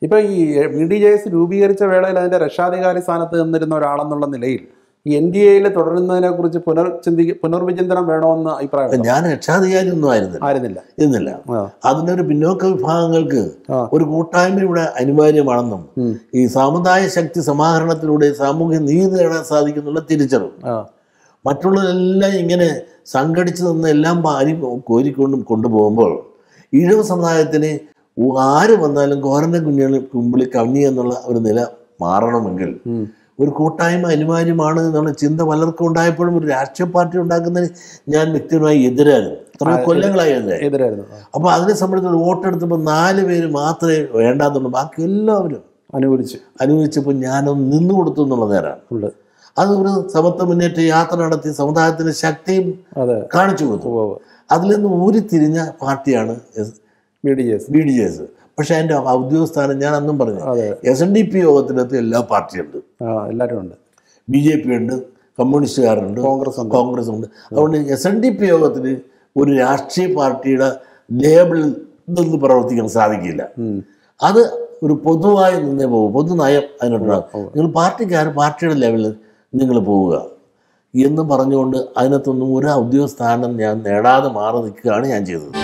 ഇപ്പൊ ഈ B D J S രൂപീകരിച്ച വേളയിൽ അതിന്റെ രക്ഷാധികാരി സ്ഥാനത്ത് നിന്നിരുന്ന ഒരാളെന്നുള്ള നിലയിൽ ഈ എൻ ഡി എയിൽ തുടരുന്നതിനെ കുറിച്ച് പുനർ ചിന്തി പുനർവിചിന്തനം വേണമെന്ന് അഭിപ്രായം ഞാൻ രക്ഷാധികാരി ഒന്നും ആയിരുന്നില്ല ആയിരുന്നില്ല ഇരുന്നില്ല ആ. അതിനൊരു പിന്നോക്ക വിഭാഗങ്ങൾക്ക് ആ. ഒരു കൂട്ടായ്മ ഇവിടെ അനിവാര്യമാണെന്നും ഉം. ഈ സാമുദായ ശക്തി സമാഹരണത്തിലൂടെ സാമൂഹ്യ നീതി നേടാൻ സാധിക്കുന്നുള്ള തിരിച്ചറിവ് ആ മറ്റുള്ളവരെല്ലാം ഇങ്ങനെ സംഘടിച്ച് നിന്ന് എല്ലാം വാരി കോരിക്കൊണ്ടും കൊണ്ടുപോകുമ്പോൾ ഈഴവ സമുദായത്തിന് ഉ- ആര് വന്നാലും കോരന്റെ കുഞ്ഞുങ്ങൾ കുമ്പിളി കണ്ണി എന്നുള്ള ഒരു നില മാറണമെങ്കിൽ ഉം. ഒരു കൂട്ടായ്മ അനിവാര്യമാണ് എന്നുള്ള ചിന്ത പലർക്കും ഉണ്ടായപ്പോഴും ഒരു രാഷ്ട്രീയ പാർട്ടി ഉണ്ടാക്കുന്നതിന് ഞാൻ വ്യക്തിപരമായി എതിരായിരുന്നു എത്ര കൊല്ലങ്ങളായി എതിരായി എതിരായിരുന്നു ആ. അപ്പോൾ അതിനെ സംബന്ധിച്ച് വോട്ടെടുത്തപ്പോൾ നാല് പേര് മാത്രമേ വേണ്ടാന്നുള്ളൂ ബാക്കി എല്ലാവരും അനുകൂലിച്ചു അനുഭവിച്ചപ്പോൾ ഞാനൊന്ന് നിന്നു കൊടുത്തു എന്നുള്ള നേരാണ് ഉണ്ട് അത് ഒരു സമത്വ മുന്നേറ്റ യാത്ര നടത്തി സമുദായത്തിന്റെ ശക്തിയും അതെ കാണിച്ചു കൊടുത്തു ഉവ്വ്. അതിൽ നിന്ന് ഊരിത്തിരിഞ്ഞ പാർട്ടിയാണ് B D J S B D J S പക്ഷെ അതിന്റെ ഔദ്യോഗിക സ്ഥാനം ഞാൻ അന്നും പറഞ്ഞു അതെ എസ് എൻ ഡി പി യോഗത്തിനകത്ത് എല്ലാ പാർട്ടിയുണ്ട് ആ എല്ലാവരും ഉണ്ട് ബി ജെ പി ഉണ്ട് കമ്മ്യൂണിസ്റ്റുകാരുണ്ട് കോൺഗ്രസ് ഉണ്ട് കോൺഗ്രസ് ഉണ്ട് അതുകൊണ്ട് എസ് എൻ ഡി പി യോഗത്തിന് ഒരു രാഷ്ട്രീയ പാർട്ടിയുടെ ലേബിളിൽ നിന്ന് പ്രവർത്തിക്കാൻ സാധിക്കില്ല ഉം. അത് ഒരു പൊതുവായി നിന്നേ പോകും പൊതു നയം അതിനുണ്ടാകും നിങ്ങൾ പാർട്ടിക്കാർ പാർട്ടിയുടെ ലെവലിൽ നിങ്ങൾ പോവുക എന്ന് പറഞ്ഞുകൊണ്ട് അതിനകത്തൊന്നും ഒരു ഔദ്യോഗിക സ്ഥാനം ഞാൻ നേടാതെ മാറി നിൽക്കുകയാണ് ഞാൻ ചെയ്തത്